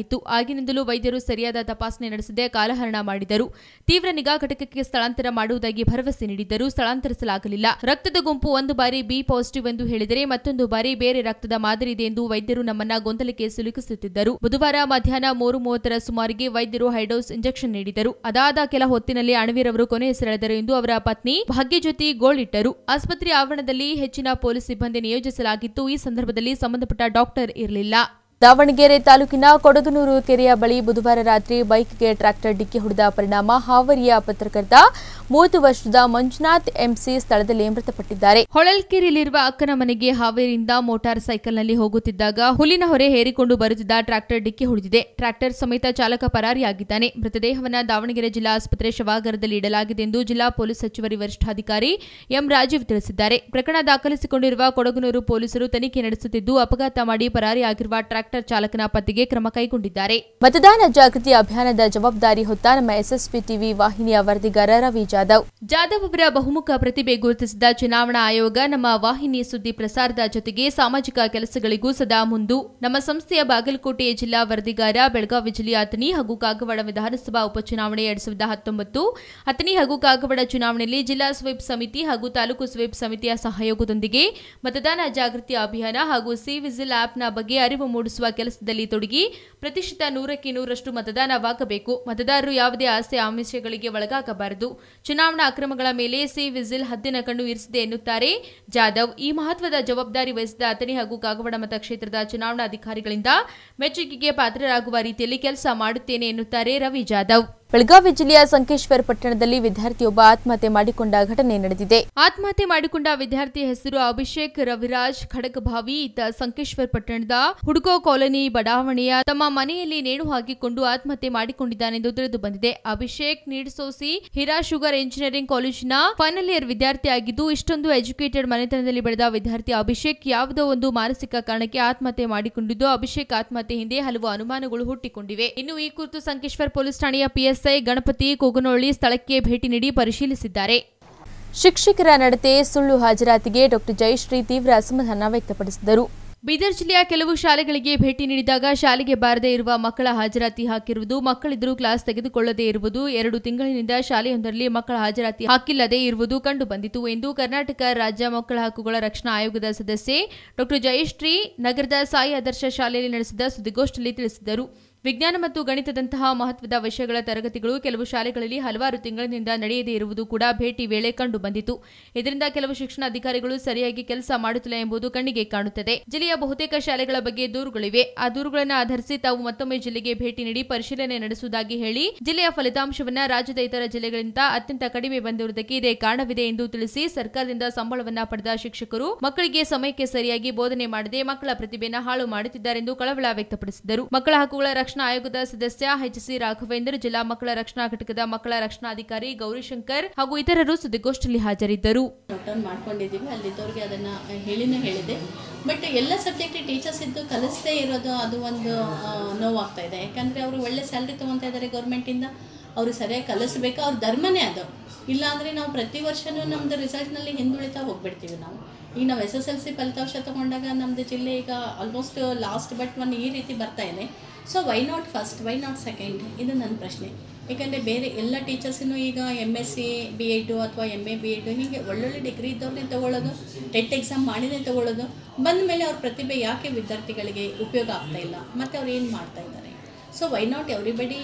A: ಆಗಿನಿಂದಲೂ ವೈದ್ಯರು ಸರಿಯಾದ ತಪಾಸಣೆ ನಡೆಸದೆ ಕಾಲಹರಣ ಮಾಡಿದರು ತೀವ್ರ ನಿಗಾ ಘಟಕಕ್ಕೆ ಸ್ಥಳಾಂತರ ಮಾಡುವುದಾಗಿ ಭರವಸೆ ನೀಡಿದ್ದರೂ ಸ್ಥಳಾಂತರಿಸಲಾಗಲಿಲ್ಲ ರಕ್ತದ ಗುಂಪು ಒಂದು ಬಾರಿ ಬಿ ಪಾಸಿಟಿವ್ ಎಂದು ಹೇಳಿದರೆ ಮತ್ತೊಂದು ಬಾರಿ ಬೇರೆ ರಕ್ತದ ಮಾದರಿ ಇದೆ ಎಂದು ವೈದ್ಯರು ನಮ್ಮನ್ನ ಗೊಂದಲಕ್ಕೆ ಸಿಲುಕಿಸುತ್ತಿದ್ದರು ಬುಧವಾರ ಮಧ್ಯಾಹ್ನ ಮೂರು ಮೂವತ್ತರ ಸುಮಾರಿಗೆ ವೈದ್ಯರು ಹೈಡೋಸ್ ಇಂಜೆಕ್ಷನ್ ನೀಡಿದರು ಅದಾದ ಕೆಲ ಹೊತ್ತಿನಲ್ಲಿ ಅಣವೀರವರು ಕೊನೆಯುಸಿರೆಳೆದರು ಎಂದು ಅವರ ಪತ್ನಿ ಭಾಗ್ಯಜ್ಯೋತಿ ಗೋಳಿಟ್ಟರು ಆಸ್ಪತ್ರೆ ಆವರಣದಲ್ಲಿ ಹೆಚ್ಚಿನ ಪೊಲೀಸ್ ಸಿಬ್ಬಂದಿ ನಿಯೋಜಿಸಲಾಗಿತ್ತು ಈ ಸಂದರ್ಭದಲ್ಲಿ ಸಂಬಂಧಪಟ್ಟ ಡಾಕ್ಟರ್ ಇರಲಿಲ್ಲ ದಾವಣಗೆರೆ ತಾಲೂಕಿನ ಕೊಡಗನೂರು ಕೆರೆಯ ಬಳಿ ಬುಧವಾರ ರಾತ್ರಿ ಬೈಕ್ಗೆ ಟ್ರ್ಯಾಕ್ಟರ್ ಡಿಕ್ಕಿ ಹೊಡೆದ ಪರಿಣಾಮ ಹಾವರಿಯ ಪತ್ರಕರ್ತ ಮೂವತ್ತು ವರ್ಷದ ಮಂಜುನಾಥ್ ಎಂಸಿ ಸ್ಥಳದಲ್ಲಿ ಮೃತಪಟ್ಟಿದ್ದಾರೆ ಹೊಳಲ್ಕೆರೆಯಲ್ಲಿರುವ ಅಕ್ಕನ ಮನೆಗೆ ಹಾವೇರಿಯಿಂದ ಮೋಟಾರ್ ಸೈಕಲ್ನಲ್ಲಿ ಹೋಗುತ್ತಿದ್ದಾಗ ಹುಲಿನ ಹೊರೆ ಹೇರಿಕೊಂಡು ಬರುತ್ತಿದ್ದ ಟ್ರ್ಯಾಕ್ಟರ್ ಡಿಕ್ಕಿ ಹೊಡೆದಿದೆ ಟ್ರ್ಯಾಕ್ಟರ್ ಸಮೇತ ಚಾಲಕ ಪರಾರಿಯಾಗಿದ್ದಾನೆ ಮೃತದೇಹವನ್ನು ದಾವಣಗೆರೆ ಜಿಲ್ಲಾ ಆಸ್ಪತ್ರೆ ಶವಾಗಾರದಲ್ಲಿ ಇಡಲಾಗಿದೆ ಎಂದು ಜಿಲ್ಲಾ ಪೊಲೀಸ್ ಹೆಚ್ಚುವರಿ ವರಿಷ್ಠಾಧಿಕಾರಿ ಎಂ ರಾಜೀವ್ ತಿಳಿಸಿದ್ದಾರೆ ಪ್ರಕರಣ ದಾಖಲಿಸಿಕೊಂಡಿರುವ ಕೊಡಗನೂರು ಪೊಲೀಸರು ತನಿಖೆ ನಡೆಸುತ್ತಿದ್ದು ಅಪಘಾತ ಮಾಡಿ ಪರಾರಿಯಾಗಿರುವ ಟ್ರ್ಯಾಕ್ಟರ್ ಚಾಲಕನ ಪತ್ತೆಗೆ ಕ್ರಮ ಕೈಗೊಂಡಿದ್ದಾರೆ ಮತದಾನ ಜಾಗೃತಿ ಅಭಿಯಾನದ ಜವಾಬ್ದಾರಿ ಹೊತ್ತ ನಮ್ಮ ಎಸ್ಎಸ್ಪಿ ಟಿವಿ ವಾಹಿನಿಯ ವರದಿಗಾರ ರವಿ ಜಾಧವ್ ಜಾಧವ್ ಅವರ ಬಹುಮುಖ ಪ್ರತಿಭೆ ಗುರುತಿಸಿದ ಚುನಾವಣಾ ಆಯೋಗ ನಮ್ಮ ವಾಹಿನಿ ಸುದ್ದಿ ಪ್ರಸಾರದ ಜೊತೆಗೆ ಸಾಮಾಜಿಕ ಕೆಲಸಗಳಿಗೂ ಸದಾ ಮುಂದು ನಮ್ಮ ಸಂಸ್ಥೆಯ ಬಾಗಲಕೋಟೆ ಜಿಲ್ಲಾ ವರದಿಗಾರ ಬೆಳಗಾವಿ ಜಿಲ್ಲೆಯ ಅಥಣಿ ಹಾಗೂ ಕಾಗವಾಡ ವಿಧಾನಸಭಾ ಉಪಚುನಾವಣೆ ಎರಡ್ ಸಾವಿರದ ಹತ್ತೊಂಬತ್ತು ಅಥಣಿ ಹಾಗೂ ಕಾಗವಾಡ ಚುನಾವಣೆಯಲ್ಲಿ ಜಿಲ್ಲಾ ಸ್ವೀಪ್ ಸಮಿತಿ ಹಾಗೂ ತಾಲೂಕು ಸ್ವೀಪ್ ಸಮಿತಿಯ ಸಹಯೋಗದೊಂದಿಗೆ ಮತದಾನ ಜಾಗೃತಿ ಅಭಿಯಾನ ಹಾಗೂ ಸಿ ವಿಜಿಲ್ ಆಪ್ನ ಬಗ್ಗೆ ಅರಿವು ಮೂಡಿಸುವ ಕೆಲಸದಲ್ಲಿ ತೊಡಗಿ ಪ್ರತಿಶತ ನೂರಕ್ಕೆ ನೂರಷ್ಟು ಮತದಾನವಾಗಬೇಕು ಮತದಾರರು ಯಾವುದೇ ಆಸೆ ಆಮಿಷಗಳಿಗೆ ಒಳಗಾಗಬಾರದು ಚುನಾವಣಾ ಅಕ್ರಮಗಳ ಮೇಲೆ ಸಿ ವಿಜಿಲ್ ಹದ್ದಿನ ಕಣ್ಣು ಇರಿಸಿದೆ ಎನ್ನುತ್ತಾರೆ ಜಾಧವ್ ಈ ಮಹತ್ವದ ಜವಾಬ್ದಾರಿ ವಹಿಸಿದ ಅಥಣಿ ಹಾಗೂ ಕಾಗವಾಡ ಮತಕ್ಷೇತ್ರದ ಚುನಾವಣಾಧಿಕಾರಿಗಳಿಂದ ಮೆಚ್ಚುಗೆಗೆ ಪಾತ್ರರಾಗುವ ರೀತಿಯಲ್ಲಿ ಕೆಲಸ ಮಾಡುತ್ತೇನೆ ಎನ್ನುತ್ತಾರೆ ರವಿ ಜಾಧವ್ ಬೆಳಗಾವಿ ಜಿಲ್ಲೆಯ ಸಂಕೇಶ್ವರ ಪಟ್ಟಣದಲ್ಲಿ ವಿದ್ಯಾರ್ಥಿಯೊಬ್ಬ ಆತ್ಮಹತ್ಯೆ ಮಾಡಿಕೊಂಡ ಘಟನೆ ನಡೆದಿದೆ ಆತ್ಮಹತ್ಯೆ ಮಾಡಿಕೊಂಡ ವಿದ್ಯಾರ್ಥಿ ಹೆಸರು ಅಭಿಷೇಕ್ ರವಿರಾಜ್ ಖಡಗಭಾವಿ ಈತ ಸಂಕೇಶ್ವರ ಪಟ್ಟಣದ ಹುಡುಗೋ ಕಾಲೋನಿ ಬಡಾವಣೆಯ ತಮ್ಮ ಮನೆಯಲ್ಲಿ ನೇಣು ಹಾಕಿಕೊಂಡು ಆತ್ಮಹತ್ಯೆ ಮಾಡಿಕೊಂಡಿದ್ದಾನೆಂದು ತಿಳಿದು ಬಂದಿದೆ ಅಭಿಷೇಕ್ ನೀಡ್ಸೋಸಿ ಹಿರಾ ಶುಗರ್ ಇಂಜಿನಿಯರಿಂಗ್ ಕಾಲೇಜಿನ ಫೈನಲ್ ಇಯರ್ ವಿದ್ಯಾರ್ಥಿಯಾಗಿದ್ದು ಇಷ್ಟೊಂದು ಎಜುಕೇಟೆಡ್ ಮನೆತನದಲ್ಲಿ ಬೆಳೆದ ವಿದ್ಯಾರ್ಥಿ ಅಭಿಷೇಕ್ ಯಾವುದೋ ಒಂದು ಮಾನಸಿಕ ಕಾರಣಕ್ಕೆ ಆತ್ಮಹತ್ಯೆ ಮಾಡಿಕೊಂಡಿದ್ದು ಅಭಿಷೇಕ್ ಆತ್ಮಹತ್ಯೆ ಹಿಂದೆ ಹಲವು ಅನುಮಾನಗಳು ಹುಟ್ಟಿಕೊಂಡಿವೆ ಇನ್ನು ಈ ಕುರಿತು ಸಂಕೇಶ್ವರ್ ಪೊಲೀಸ್ ಠಾಣೆಯ ಪಿಎಸ್ಐ ಗಣಪತಿ ಕೋಗನೊಳ್ಳಿ ಸ್ಥಳಕ್ಕೆ ಭೇಟಿ ನೀಡಿ ಪರಿಶೀಲಿಸಿದ್ದಾರೆ ಶಿಕ್ಷಕರ ನಡತೆ ಸುಳ್ಳು ಹಾಜರಾತಿಗೆ ಡಾಕ್ಟರ್ ಜಯಶ್ರೀ ತೀವ್ರ ಅಸಮಾಧಾನ ವ್ಯಕ್ತಪಡಿಸಿದರು ಬೀದರ್ ಜಿಲ್ಲೆಯ ಕೆಲವು ಶಾಲೆಗಳಿಗೆ ಭೇಟಿ ನೀಡಿದಾಗ ಶಾಲೆಗೆ ಬಾರದೇ ಇರುವ ಮಕ್ಕಳ ಹಾಜರಾತಿ ಹಾಕಿರುವುದು ಮಕ್ಕಳಿದ್ದರೂ ಕ್ಲಾಸ್ ತೆಗೆದುಕೊಳ್ಳದೇ ಇರುವುದು ಎರಡು ತಿಂಗಳಿನಿಂದ ಶಾಲೆಯೊಂದರಲ್ಲಿ ಮಕ್ಕಳ ಹಾಜರಾತಿ ಹಾಕಿಲ್ಲದೆ ಇರುವುದು ಕಂಡು ಬಂದಿತು ಎಂದು ಕರ್ನಾಟಕ ರಾಜ್ಯ ಮಕ್ಕಳ ಹಕ್ಕುಗಳ ರಕ್ಷಣಾ ಆಯೋಗದ ಸದಸ್ಯೆ ಡಾಕ್ಟರ್ ಜಯಶ್ರೀ ನಗರದ ಸಾಯಿ ಆದರ್ಶ ಶಾಲೆಯಲ್ಲಿ ನಡೆಸಿದ ಸುದ್ದಿಗೋಷ್ಠಿಯಲ್ಲಿ ತಿಳಿಸಿದರು ವಿಜ್ಞಾನ ಮತ್ತು ಗಣಿತದಂತಹ ಮಹತ್ವದ ವಿಷಯಗಳ ತರಗತಿಗಳು ಕೆಲವು ಶಾಲೆಗಳಲ್ಲಿ ಹಲವಾರು ತಿಂಗಳಿನಿಂದ ನಡೆಯದೇ ಇರುವುದು ಕೂಡ ಭೇಟಿ ವೇಳೆ ಕಂಡು ಬಂದಿತು ಇದರಿಂದ ಕೆಲವು ಶಿಕ್ಷಣ ಅಧಿಕಾರಿಗಳು ಸರಿಯಾಗಿ ಕೆಲಸ ಮಾಡುತ್ತಿಲ್ಲ ಎಂಬುದು ಕಣ್ಣಿಗೆ ಕಾಣುತ್ತದೆ ಜಿಲ್ಲೆಯ ಬಹುತೇಕ ಶಾಲೆಗಳ ಬಗ್ಗೆ ದೂರುಗಳಿವೆ ಆ ದೂರುಗಳನ್ನು ಆಧರಿಸಿ ತಾವು ಮತ್ತೊಮ್ಮೆ ಜಿಲ್ಲೆಗೆ ಭೇಟಿ ನೀಡಿ ಪರಿಶೀಲನೆ ನಡೆಸುವುದಾಗಿ ಹೇಳಿ ಜಿಲ್ಲೆಯ ಫಲಿತಾಂಶವನ್ನ ರಾಜ್ಯದ ಇತರ ಜಿಲ್ಲೆಗಳಿಂದ ಅತ್ಯಂತ ಕಡಿಮೆ ಬಂದಿರುವುದಕ್ಕೆ ಇದೇ ಕಾರಣವಿದೆ ಎಂದು ತಿಳಿಸಿ ಸರ್ಕಾರದಿಂದ ಸಂಬಳವನ್ನ ಪಡೆದ ಶಿಕ್ಷಕರು ಮಕ್ಕಳಿಗೆ ಸಮಯಕ್ಕೆ ಸರಿಯಾಗಿ ಬೋಧನೆ ಮಾಡದೆ ಮಕ್ಕಳ ಪ್ರತಿಭೆನ ಹಾಳು ಮಾಡುತ್ತಿದ್ದಾರೆಂದು ಕಳವಳ ವ್ಯಕ್ತಪಡಿಸಿದರು ಮಕ್ಕಳ ಹಕ್ಕುಗಳ ರಕ್ಷಣಾ ಆಯೋಗದ ಸದಸ್ಯ ಎಚ್ಸಿ ರಾಘವೇಂದ್ರ ಜಿಲ್ಲಾ ಮಕ್ಕಳ ರಕ್ಷಣಾ ಘಟಕದ ಮಕ್ಕಳ ರಕ್ಷಣಾಧಿಕಾರಿ ಗೌರಿಶಂಕರ್ ಹಾಗೂ ಇತರರು ಸುದ್ದಿಗೋಷ್ಠಿಯಲ್ಲಿ ಹಾಜರಿದ್ದರು
E: ನೋಟ್ ಡೌನ್ ಮಾಡ್ಕೊಂಡಿದ್ದೀವಿ ಅಲ್ಲಿದ್ದವ್ರಿಗೆ ಅದನ್ನು ಹೇಳಿನೇ ಹೇಳಿದೆ ಬಟ್ ಎಲ್ಲ ಸಬ್ಜೆಕ್ಟ್ ಟೀಚರ್ಸ್ ಇದ್ದು ಕಲಿಸದೇ ಇರೋದು ಅದು ಒಂದು ಆ, ನೋವಾಗ್ತಾ ಇದೆ ಯಾಕಂದರೆ ಅವರು ಒಳ್ಳೆ ಸ್ಯಾಲ್ರಿ ತೊಗೊತಾ ಇದ್ದಾರೆ ಗೌರ್ಮೆಂಟಿಂದ ಅವರು ಸರಿಯಾಗಿ ಕಲಿಸ್ಬೇಕು ಅವ್ರ ಧರ್ಮನೇ ಅದು ಇಲ್ಲಾಂದರೆ ನಾವು ಪ್ರತಿ ವರ್ಷವೂ ನಮ್ಮದು ರಿಸಲ್ಟ್ನಲ್ಲಿ ಹಿಂದುಳಿತಾ ಹೋಗ್ಬಿಡ್ತೀವಿ ನಾವು ಈಗ ನಾವು ಎಸ್ ಎಸ್ ಎಲ್ ಸಿ ಫಲಿತಾಂಶ ತೊಗೊಂಡಾಗ ನಮ್ಮದು ಜಿಲ್ಲೆ ಈಗ ಆಲ್ಮೋಸ್ಟ್ ಲಾಸ್ಟ್ ಬಟ್ ಒನ್ ಈ ರೀತಿ ಬರ್ತಾ ಇದೆ so why not first why not second ಇದು ನನ್ನ ಪ್ರಶ್ನೆ ಯಾಕಂದರೆ ಬೇರೆ ಎಲ್ಲ ಟೀಚರ್ಸಿನೂ ಈಗ M S C B Ed ಅಥವಾ ಎಮ್ ಎ ಬಿ ಎಡು ಹೀಗೆ ಒಳ್ಳೊಳ್ಳೆ ಡಿಗ್ರಿ ಇದ್ದವ್ರನ್ನೇ ತೊಗೊಳ್ಳೋದು ಟೆಟ್ ಎಕ್ಸಾಮ್ ಮಾಡಿನೇ ತೊಗೊಳ್ಳೋದು ಬಂದ ಮೇಲೆ ಅವ್ರ ಪ್ರತಿಭೆ ಯಾಕೆ ವಿದ್ಯಾರ್ಥಿಗಳಿಗೆ ಉಪಯೋಗ ಆಗ್ತಾ ಇಲ್ಲ ಮತ್ತು ಅವ್ರು ಏನು ಮಾಡ್ತಾ ಇದ್ದಾರೆ so why not everybody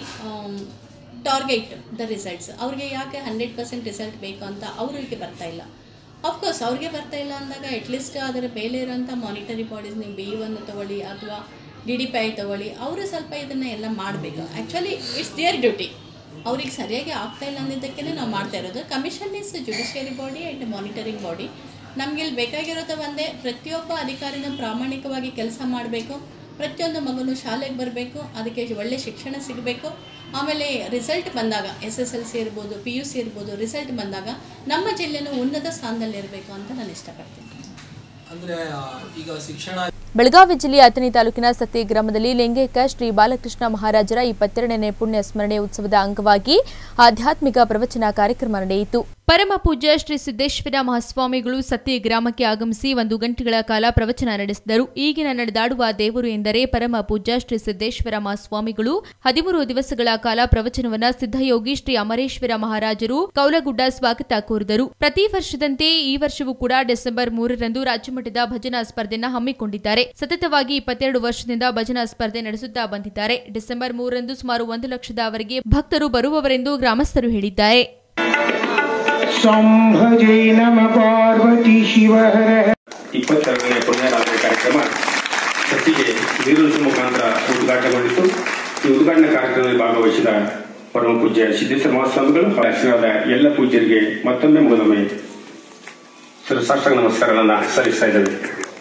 E: target the results ಅವ್ರಿಗೆ ಯಾಕೆ ಹಂಡ್ರೆಡ್ ಪರ್ಸೆಂಟ್ ರಿಸಲ್ಟ್ ಬೇಕು ಅಂತ ಅವರಿಗೆ ಬರ್ತಾ ಇಲ್ಲ ಅಫ್ಕೋರ್ಸ್ ಅವ್ರಿಗೆ ಬರ್ತಾ ಇಲ್ಲ ಅಂದಾಗ ಅಟ್ಲೀಸ್ಟ್ ಅದರ ಮೇಲೆ ಇರೋಂಥ ಮಾನಿಟರಿ ಬಾಡೀಸ್ ನೀವು ಬಿ ಒನ್ ತೊಗೊಳ್ಳಿ ಅಥವಾ ಡಿ ಡಿ ಪಿ ಐ ತೊಗೊಳ್ಳಿ ಅವರು ಸ್ವಲ್ಪ ಇದನ್ನು ಎಲ್ಲ ಮಾಡಬೇಕು ಆ್ಯಕ್ಚುಲಿ ಇಟ್ಸ್ ದಿಯರ್ ಡ್ಯೂಟಿ ಅವ್ರಿಗೆ ಸರಿಯಾಗಿ ಆಗ್ತಾ ಇಲ್ಲ ಅಂದಿದ್ದಕ್ಕೇ ನಾವು ಮಾಡ್ತಾ ಇರೋದು commission is judiciary body and monitoring body ನಮಗೆ ಇಲ್ಲಿ ಬೇಕಾಗಿರೋದು ಒಂದೇ ಪ್ರತಿಯೊಬ್ಬ ಅಧಿಕಾರಿನೂ ಪ್ರಾಮಾಣಿಕವಾಗಿ ಕೆಲಸ ಮಾಡಬೇಕು ಪ್ರತಿಯೊಂದು ಮಗುನು ಶಾಲೆಗೆ ಬರಬೇಕು ಅದಕ್ಕೆ ಒಳ್ಳೆ ಶಿಕ್ಷಣ ಸಿಗಬೇಕು ಆಮೇಲೆ ರಿಸಲ್ಟ್ ಬಂದಾಗ ಎಸ್ ಎಸ್ ಎಲ್ ಸಿ ಇರ್ಬೋದು ಪಿ ಯು ಸಿ ಇರ್ಬೋದು ರಿಸಲ್ಟ್ ಬಂದಾಗ ನಮ್ಮ ಜಿಲ್ಲೆನೂ ಉನ್ನತ ಸ್ಥಾನದಲ್ಲಿರಬೇಕು ಅಂತ ನಾನು ಇಷ್ಟಪಡ್ತೀನಿ
F: ಅಂದರೆ ಈಗ ಶಿಕ್ಷಣ
A: ಬೆಳಗಾವಿ ಜಿಲ್ಲೆಯ ಅಥಣಿ ತಾಲೂಕಿನ ಸತ್ತಿ ಗ್ರಾಮದಲ್ಲಿ ಲಿಂಗೈಕ ಶ್ರೀ ಬಾಲಕೃಷ್ಣ ಮಹಾರಾಜರ ಇಪ್ಪತ್ತೆರಡನೇ ಪುಣ್ಯ ಸ್ಮರಣೆ ಉತ್ಸವದ ಅಂಗವಾಗಿ ಆಧ್ಯಾತ್ಮಿಕ ಪ್ರವಚನ ಕಾರ್ಯಕ್ರಮ ನಡೆಯಿತು ಪರಮ ಪೂಜ್ಯ ಶ್ರೀ ಸಿದ್ದೇಶ್ವರ ಮಹಾಸ್ವಾಮಿಗಳು ಸತ್ಯ ಗ್ರಾಮಕ್ಕೆ ಆಗಮಿಸಿ ಒಂದು ಗಂಟೆಗಳ ಕಾಲ ಪ್ರವಚನ ನಡೆಸಿದರು ಈಗಿನ ನಡೆದಾಡುವ ದೇವರು ಎಂದರೆ ಪರಮ ಪೂಜ್ಯ ಶ್ರೀ ಸಿದ್ದೇಶ್ವರ ಮಹಾಸ್ವಾಮಿಗಳು ಹದಿಮೂರು ದಿವಸಗಳ ಕಾಲ ಪ್ರವಚನವನ್ನ ಸಿದ್ದಯೋಗಿ ಶ್ರೀ ಅಮರೇಶ್ವರ ಮಹಾರಾಜರು ಕೌಲಗುಡ್ಡ ಸ್ವಾಗತ ಕೋರಿದರು ಪ್ರತಿ ವರ್ಷದಂತೆ ಈ ವರ್ಷವೂ ಕೂಡ ಡಿಸೆಂಬರ್ ಮೂರರಂದು ರಾಜ್ಯಮಟ್ಟದ ಭಜನಾ ಸ್ಪರ್ಧೆಯನ್ನು ಹಮ್ಮಿಕೊಂಡಿದ್ದಾರೆ ಸತತವಾಗಿ ಇಪ್ಪತ್ತೆರಡು ವರ್ಷದಿಂದ ಭಜನಾ ಸ್ಪರ್ಧೆ ನಡೆಸುತ್ತಾ ಬಂದಿದ್ದಾರೆ ಡಿಸೆಂಬರ್ ಮೂರರಂದು ಸುಮಾರು ಒಂದು ಲಕ್ಷದವರೆಗೆ ಭಕ್ತರು ಬರುವವರೆಂದು ಗ್ರಾಮಸ್ಥರು ಹೇಳಿದ್ದಾರೆ
G: ಸಂಭಜೈ ನಮ ಪಾರ್ವತಿ ಶಿವಹರ
H: ಇಪ್ಪತ್ತೆರಡನೇ ಪುಣ್ಯರಾತ್ರಿ ಕಾರ್ಯಕ್ರಮ ಸತಿಗೆ ನೀರುಳಿಸುವ ಮುಖಾಂತರ ಉದ್ಘಾಟನೆಗೊಂಡಿತು ಈ ಉದ್ಘಾಟನಾ ಕಾರ್ಯಕ್ರಮದಲ್ಲಿ ಭಾಗವಹಿಸಿದ ಪರಮ ಪೂಜ್ಯ ಸಿದ್ದೇಶ್ವರ ಮಹಾಸ್ವಾಮಿಗಳು ಅವರ ಹೆಸರಾದ ಎಲ್ಲ ಪೂಜ್ಯರಿಗೆ ಮತ್ತೊಮ್ಮೆ ಮುಗಿದೊಮ್ಮೆ ಸಾಷ್ಟಾಂಗ ನಮಸ್ಕಾರಗಳನ್ನು ಸಲ್ಲಿಸ್ತಾ ಇದ್ದೇವೆ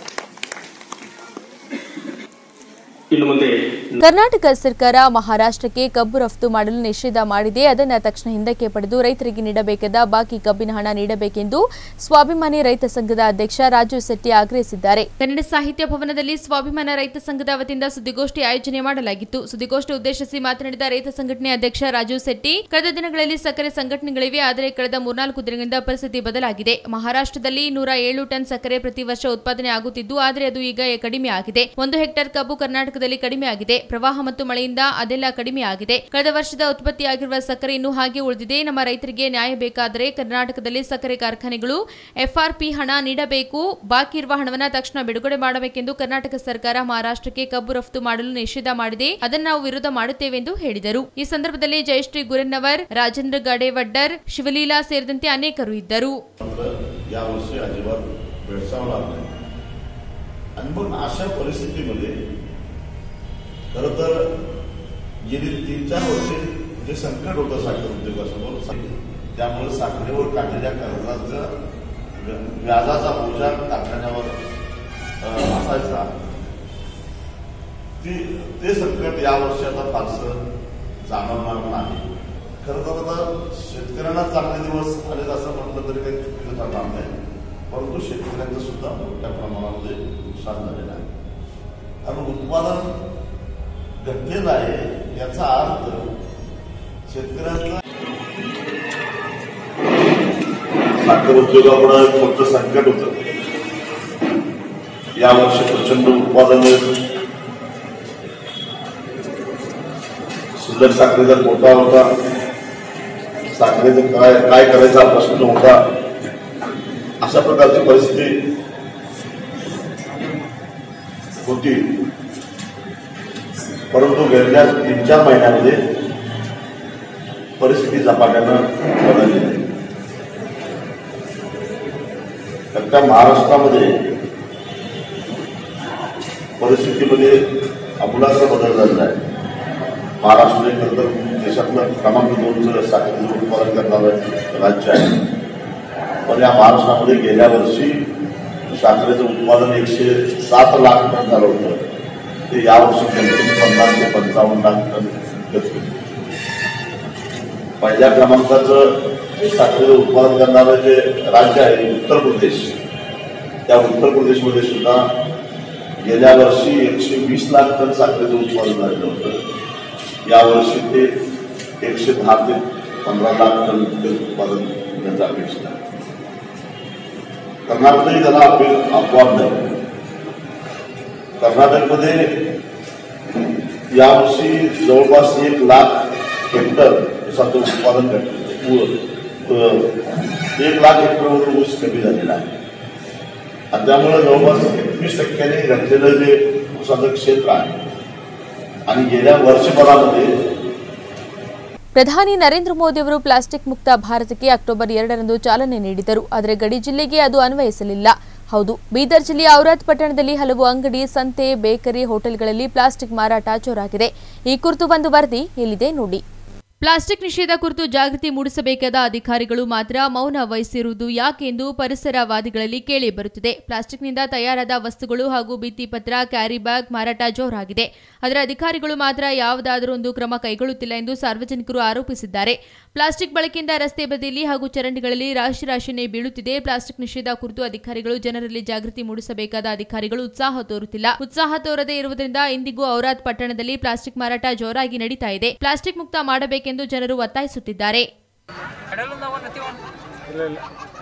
H: ಇನ್ನು ಮುಂದೆ
A: ಕರ್ನಾಟಕ ಸರ್ಕಾರ ಮಹಾರಾಷ್ಟ್ರಕ್ಕೆ ಕಬ್ಬು ರಫ್ತು ಮಾಡಲು ನಿಷೇಧ ಮಾಡಿದೆ ಅದನ್ನು ತಕ್ಷಣ ಹಿಂದಕ್ಕೆ ಪಡೆದು ರೈತರಿಗೆ ನೀಡಬೇಕಾದ ಬಾಕಿ ಕಬ್ಬಿನ ಹಣ ನೀಡಬೇಕೆಂದು ಸ್ವಾಭಿಮಾನಿ ರೈತ ಸಂಘದ ಅಧ್ಯಕ್ಷ ರಾಜು ಶೆಟ್ಟಿ ಆಗ್ರಹಿಸಿದ್ದಾರೆ ಕನ್ನಡ ಸಾಹಿತ್ಯ ಭವನದಲ್ಲಿ ಸ್ವಾಭಿಮಾನ ರೈತ ಸಂಘದ ವತಿಯಿಂದ ಸುದ್ದಿಗೋಷ್ಠಿ ಆಯೋಜನೆ ಮಾಡಲಾಗಿತ್ತು ಸುದ್ದಿಗೋಷ್ಠಿ ಉದ್ದೇಶಿಸಿ ಮಾತನಾಡಿದ ರೈತ ಸಂಘಟನೆ ಅಧ್ಯಕ್ಷ ರಾಜು ಶೆಟ್ಟಿ ಕಳೆದ ದಿನಗಳಲ್ಲಿ ಸಕ್ಕರೆ ಸಂಘಟನೆಗಳಿವೆ ಆದರೆ ಕಳೆದ ಮೂರ್ನಾಲ್ಕು ದಿನಗಳಿಂದ ಪರಿಸ್ಥಿತಿ ಬದಲಾಗಿದೆ ಮಹಾರಾಷ್ಟ್ರದಲ್ಲಿ ನೂರ ಏಳು ಟನ್ ಸಕ್ಕರೆ ಪ್ರತಿ ವರ್ಷ ಉತ್ಪಾದನೆ ಆಗುತ್ತಿದ್ದು ಆದರೆ ಅದು ಈಗ ಕಡಿಮೆ ಆಗಿದೆ ಒಂದು ಹೆಕ್ಟೇರ್ ಕಬ್ಬು ಕರ್ನಾಟಕದಲ್ಲಿ ಕಡಿಮೆ ಆಗಿದೆ ಪ್ರವಾಹ ಮತ್ತು ಮಳೆಯಿಂದ ಅದೆಲ್ಲ ಕಡಿಮೆ ಆಗಿದೆ ಕಳೆದ ವರ್ಷದ ಉತ್ಪತ್ತಿಯಾಗಿರುವ ಸಕ್ಕರೆ ಇನ್ನೂ ಹಾಗೆ ಉಳಿದಿದೆ ನಮ್ಮ ರೈತರಿಗೆ ನ್ಯಾಯ ಬೇಕಾದರೆ ಕರ್ನಾಟಕದಲ್ಲಿ ಸಕ್ಕರೆ ಕಾರ್ಖಾನೆಗಳು ಎಫ್ಆರ್ಪಿ ಹಣ ನೀಡಬೇಕು ಬಾಕಿ ಇರುವ ಹಣವನ್ನು ತಕ್ಷಣ ಬಿಡುಗಡೆ ಮಾಡಬೇಕೆಂದು ಕರ್ನಾಟಕ ಸರ್ಕಾರ ಮಹಾರಾಷ್ಟ್ರಕ್ಕೆ ಕಬ್ಬು ರಫ್ತು ಮಾಡಲು ನಿಷೇಧ ಮಾಡಿದೆ ಅದನ್ನು ನಾವು ವಿರೋಧ ಮಾಡುತ್ತೇವೆ ಎಂದು ಹೇಳಿದರು ಈ ಸಂದರ್ಭದಲ್ಲಿ ಜಯಶ್ರೀ ಗುರನ್ನವರ್ ರಾಜೇಂದ್ರ ಗಾಡೇವಡ್ಡರ್ ಶಿವಲೀಲಾ ಸೇರಿದಂತೆ अनेकರು ಇದ್ದರು
I: यावर्षी अजिबात भेडसावणार नाही आणि मग अशा परिस्थितीमध्ये खरं तर गेली तीन चार वर्षे जे संकट होतं साखर उद्योगासमोर त्यामुळे साखरेवर काढलेल्या कर्जाचा व्या- व्याजाचा बोजा कारखान्यावर अं, असायचा ती ते संकट यावर्षी आता फारसं जाणवणार नाही खरं तर आता शेतकऱ्यांना चांगले दिवस आलेत असं म्हटलं तरी काही चुकीचं ठरणार नाही परंतु शेतकऱ्यांचं सुद्धा मोठ्या प्रमाणामध्ये नुकसान झालेलं आहे कारण उत्पादन घटलेलं आहे याचा अर्थ शेतकऱ्यांचा साखर उद्योगामुळे एक मोठं संकट होतं यावर्षी प्रचंड उत्पादन शिल्लक साखरेचा कोटा होता साखरेचं काय काय करायचा प्रश्न होता अशा प्रकारची परिस्थिती होती परंतु गेल्या तीन चार महिन्यामध्ये परिस्थिती झपाट्यानं बदलली आहे त्या महाराष्ट्रामध्ये परिस्थितीमध्ये अमूलाग्र बदल झालेला आहे महाराष्ट्र हे खरं तर देशातलं क्रमांक दोनचं साखरेचं उत्पादन करणारं राज्य आहे पण या महाराष्ट्रामध्ये गेल्या वर्षी साखरेचं उत्पादन एकशे सात लाख टन झालं होतं ते यावर्षी कमीत पन्नास ते पंचावन्न लाख टन इतकंच होतं. पहिल्या क्रमांकाचं साखरेचं उत्पादन करणारं जे राज्य आहे उत्तर प्रदेश त्या उत्तर प्रदेशमध्ये सुद्धा गेल्या वर्षी एकशे वीस लाख टन साखरेचं उत्पादन झालेलं होतं यावर्षी ते एकशे दहा ते पंधरा लाख टन इतकं उत्पादन होण्याचं अपेक्षित आहे कर्नाटकही त्याला अपे- अपवाद नाही कर्नाटकमध्ये यावर्षी जवळपास एक लाख हेक्टर ऊसाचं उत्पादन घटलं उ- अ, एक लाख हेक्टरवरून ऊस कमी झालेला आहे आणि त्यामुळे जवळपास एकवीस टक्क्यांनी घटलेलं जे ऊसाचं क्षेत्र आहे आणि गेल्या वर्षभरामध्ये
A: ಪ್ರಧಾನಿ ನರೇಂದ್ರ ಮೋದಿ ಅವರು ಪ್ಲಾಸ್ಟಿಕ್ ಮುಕ್ತ ಭಾರತಕ್ಕೆ ಅಕ್ಟೋಬರ್ ಎರಡರಂದು ಚಾಲನೆ ನೀಡಿದರು ಆದರೆ ಗಡಿ ಜಿಲ್ಲೆಗೆ ಅದು ಅನ್ವಯಿಸಲಿಲ್ಲ ಹೌದು ಬೀದರ್ ಜಿಲ್ಲೆಯ ಔರಾದ್ ಪಟ್ಟಣದಲ್ಲಿ ಹಲವು ಅಂಗಡಿ ಸಂತೆ ಬೇಕರಿ ಹೋಟೆಲ್ಗಳಲ್ಲಿ ಪ್ಲಾಸ್ಟಿಕ್ ಮಾರಾಟ ಜೋರಾಗಿದೆ ಈ ಕುರಿತು ಒಂದು ವರದಿ ಇಲ್ಲಿದೆ ನೋಡಿ ಪ್ಲಾಸ್ಟಿಕ್ ನಿಷೇಧ ಕುರಿತು ಜಾಗೃತಿ ಮೂಡಿಸಬೇಕಾದ ಅಧಿಕಾರಿಗಳು ಮಾತ್ರ ಮೌನ ವಹಿಸಿರುವುದು ಯಾಕೆಂದು ಪರಿಸರವಾದಿಗಳಲ್ಲಿ ಕೇಳಿ ಬರುತ್ತಿದೆ ಪ್ಲಾಸ್ಟಿಕ್ನಿಂದ ತಯಾರಾದ ವಸ್ತುಗಳು ಹಾಗೂ ಭಿತ್ತಿಪತ್ರ ಕ್ಯಾರಿ ಬ್ಯಾಗ್ ಮಾರಾಟ ಜೋರಾಗಿದೆ ಆದರೆ ಅಧಿಕಾರಿಗಳು ಮಾತ್ರ ಯಾವುದಾದರೂ ಒಂದು ಕ್ರಮ ಕೈಗೊಳ್ಳುತ್ತಿಲ್ಲ ಎಂದು ಸಾರ್ವಜನಿಕರು ಆರೋಪಿಸಿದ್ದಾರೆ ಪ್ಲಾಸ್ಟಿಕ್ ಬಳಕೆಯಿಂದ ರಸ್ತೆ ಬದಿಯಲ್ಲಿ ಹಾಗೂ ಚರಂಡಿಗಳಲ್ಲಿ ರಾಶಿ ರಾಶಿನೇ ಬೀಳುತ್ತಿದೆ ಪ್ಲಾಸ್ಟಿಕ್ ನಿಷೇಧ ಕುರಿತು ಅಧಿಕಾರಿಗಳು ಜನರಲ್ಲಿ ಜಾಗೃತಿ ಮೂಡಿಸಬೇಕಾದ ಅಧಿಕಾರಿಗಳು ಉತ್ಸಾಹ ತೋರುತ್ತಿಲ್ಲ ಉತ್ಸಾಹ ತೋರದೇ ಇರುವುದರಿಂದ ಇಂದಿಗೂ ಔರಾದ್ ಪಟ್ಟಣದಲ್ಲಿ ಪ್ಲಾಸ್ಟಿಕ್ ಮಾರಾಟ ಜೋರಾಗಿ ನಡೀತಾ ಇದೆ ಪ್ಲಾಸ್ಟಿಕ್ ಮುಕ್ತ ಮಾಡಬೇಕೆಂದು ಜನರು ಒತ್ತಾಯಿಸುತ್ತಿದ್ದಾರೆ
J: ಇಲ್ಲ ಇಲ್ಲ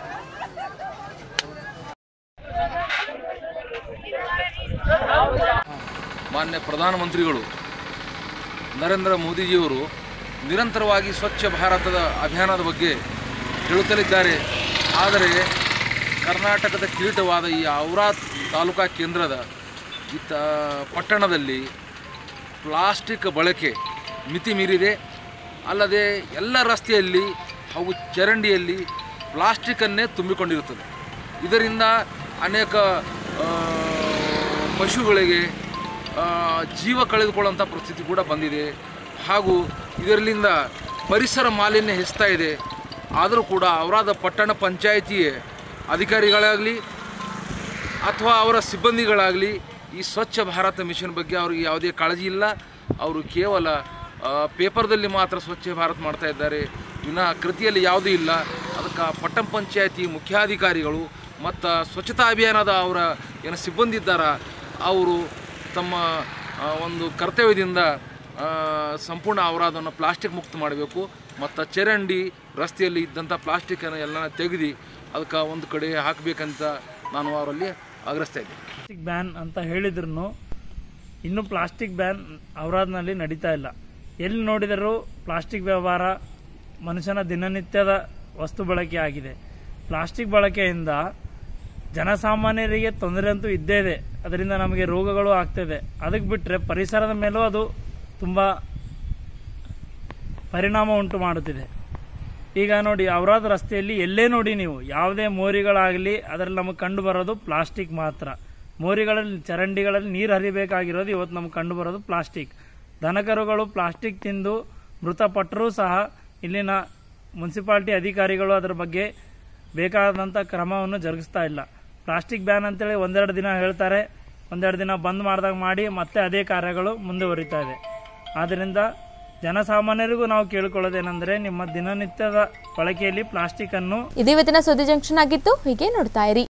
K: ಮಾನ್ಯ ಪ್ರಧಾನಮಂತ್ರಿಗಳು ನರೇಂದ್ರ ಮೋದಿಜಿಯವರು ನಿರಂತರವಾಗಿ ಸ್ವಚ್ಛ ಭಾರತದ ಅಭಿಯಾನದ ಬಗ್ಗೆ ಹೇಳುತ್ತಲಿದ್ದಾರೆ ಆದರೆ ಕರ್ನಾಟಕದ ಕಿರೀಟವಾದ ಈ ಔರಾದ್ ತಾಲೂಕಾ ಕೇಂದ್ರದ ಈ ತ ಪಟ್ಟಣದಲ್ಲಿ ಪ್ಲಾಸ್ಟಿಕ್ ಬಳಕೆ ಮಿತಿ ಮೀರಿದೆ ಅಲ್ಲದೆ ಎಲ್ಲ ರಸ್ತೆಯಲ್ಲಿ ಹಾಗೂ ಚರಂಡಿಯಲ್ಲಿ ಪ್ಲಾಸ್ಟಿಕ್ಕನ್ನೇ ತುಂಬಿಕೊಂಡಿರುತ್ತದೆ ಇದರಿಂದ ಅನೇಕ ಆ, ಪಶುಗಳಿಗೆ ಆ, ಜೀವ ಕಳೆದುಕೊಳ್ಳುವಂಥ ಪರಿಸ್ಥಿತಿ ಕೂಡ ಬಂದಿದೆ ಹಾಗೂ ಇದರಿಂದ ಪರಿಸರ ಮಾಲಿನ್ಯ ಹೆಚ್ಚುತ್ತಾ ಇದೆ ಆದರೂ ಕೂಡ ಅವರಾದ ಪಟ್ಟಣ ಪಂಚಾಯಿತಿಯ ಅಧಿಕಾರಿಗಳಾಗಲಿ ಅಥವಾ ಅವರ ಸಿಬ್ಬಂದಿಗಳಾಗಲಿ ಈ ಸ್ವಚ್ಛ ಭಾರತ ಮಿಷನ್ ಬಗ್ಗೆ ಅವ್ರಿಗೆ ಯಾವುದೇ ಕಾಳಜಿ ಇಲ್ಲ ಅವರು ಕೇವಲ ಆ, ಪೇಪರ್ದಲ್ಲಿ ಮಾತ್ರ ಸ್ವಚ್ಛ ಭಾರತ್ ಮಾಡ್ತಾ ಇದ್ದಾರೆ ವಿನಃ ಕೃತಿಯಲ್ಲಿ ಯಾವುದೂ ಇಲ್ಲ ಅದಕ್ಕೆ ಪಟ್ಟಣ ಪಂಚಾಯತಿ ಮುಖ್ಯಾಧಿಕಾರಿಗಳು ಮತ್ತು ಸ್ವಚ್ಛತಾ ಅಭಿಯಾನದ ಅವರ ಏನು ಸಿಬ್ಬಂದಿ ಇದ್ದಾರ ಅವರು ತಮ್ಮ ಆ, ಒಂದು ಕರ್ತವ್ಯದಿಂದ ಆ, ಸಂಪೂರ್ಣ ಅವರು ಅದನ್ನು ಪ್ಲಾಸ್ಟಿಕ್ ಮುಕ್ತ ಮಾಡಬೇಕು ಮತ್ತು ಚರಂಡಿ ರಸ್ತೆಯಲ್ಲಿ ಇದ್ದಂಥ ಪ್ಲಾಸ್ಟಿಕ್ಕನ್ನು ಎಲ್ಲ ತೆಗೆದು ಅದಕ್ಕೆ ಒಂದು ಕಡೆ ಹಾಕಬೇಕಂತ ನಾನು ಅವರಲ್ಲಿ ಆಗ್ರಹಿಸ್ತಾ ಇದ್ದೀನಿ
J: ಪ್ಲಾಸ್ಟಿಕ್ ಬ್ಯಾನ್ ಅಂತ ಹೇಳಿದ್ರು ಇನ್ನೂ ಪ್ಲಾಸ್ಟಿಕ್ ಬ್ಯಾನ್ ಔರಾದ್ನಲ್ಲಿ ನಡೀತಾ ಇಲ್ಲ ಎಲ್ಲಿ ನೋಡಿದರೂ ಪ್ಲಾಸ್ಟಿಕ್ ವ್ಯವಹಾರ ಮನುಷ್ಯನ ದಿನನಿತ್ಯದ ವಸ್ತು ಬಳಕೆ ಆಗಿದೆ ಪ್ಲಾಸ್ಟಿಕ್ ಬಳಕೆಯಿಂದ ಜನಸಾಮಾನ್ಯರಿಗೆ ತೊಂದರೆ ಅಂತೂ ಇದ್ದೇ ಇದೆ ಅದರಿಂದ ನಮಗೆ ರೋಗಗಳು ಆಗ್ತಿದೆ ಅದಕ್ಕೆ ಬಿಟ್ಟರೆ ಪರಿಸರದ ಮೇಲೂ ಅದು ತುಂಬ ಪರಿಣಾಮ ಉಂಟು ಮಾಡುತ್ತಿದೆ ಈಗ ನೋಡಿ ಅವರಾದ ರಸ್ತೆಯಲ್ಲಿ ಎಲ್ಲೇ ನೋಡಿ ನೀವು ಯಾವುದೇ ಮೋರಿಗಳಾಗಲಿ ಅದರಲ್ಲಿ ನಮಗೆ ಕಂಡು ಬರೋದು ಪ್ಲಾಸ್ಟಿಕ್ ಮಾತ್ರ ಮೋರಿಗಳಲ್ಲಿ ಚರಂಡಿಗಳಲ್ಲಿ ನೀರು ಹರಿಬೇಕಾಗಿರೋದು ಇವತ್ತು ನಮಗೆ ಕಂಡು ಬರೋದು ಪ್ಲಾಸ್ಟಿಕ್ ದನಕರುಗಳು ಪ್ಲಾಸ್ಟಿಕ್ ತಿಂದು ಮೃತಪಟ್ಟರೂ ಸಹ ಇಲ್ಲಿನ ಮುನ್ಸಿಪಾಲ್ಟಿ ಅಧಿಕಾರಿಗಳು ಅದರ ಬಗ್ಗೆ ಬೇಕಾದಂಥ ಕ್ರಮವನ್ನು ಜರುಗಿಸ್ತಾ ಇಲ್ಲ ಪ್ಲಾಸ್ಟಿಕ್ ಬ್ಯಾನ್ ಅಂತೇಳಿ ಒಂದೆರಡು ದಿನ ಹೇಳ್ತಾರೆ ಒಂದೆರಡು ದಿನ ಬಂದ್ ಮಾಡಿದಾಗ ಮಾಡಿ ಮತ್ತೆ ಅದೇ ಕಾರ್ಯಗಳು ಮುಂದುವರಿತಾ ಇದೆ ಆದ್ದರಿಂದ ಜನಸಾಮಾನ್ಯರಿಗೂ ನಾವು ಕೇಳಿಕೊಳ್ಳೋದೇನೆಂದರೆ ನಿಮ್ಮ ದಿನನಿತ್ಯದ ಬಳಕೆಯಲ್ಲಿ ಪ್ಲಾಸ್ಟಿಕ್ ಅನ್ನು
A: ಇದು ಇವತ್ತಿನ ಸುದ್ದಿ ಜಂಕ್ಷನ್ ಆಗಿತ್ತು ಹೀಗೆ ನೋಡ್ತಾ ಇರಿ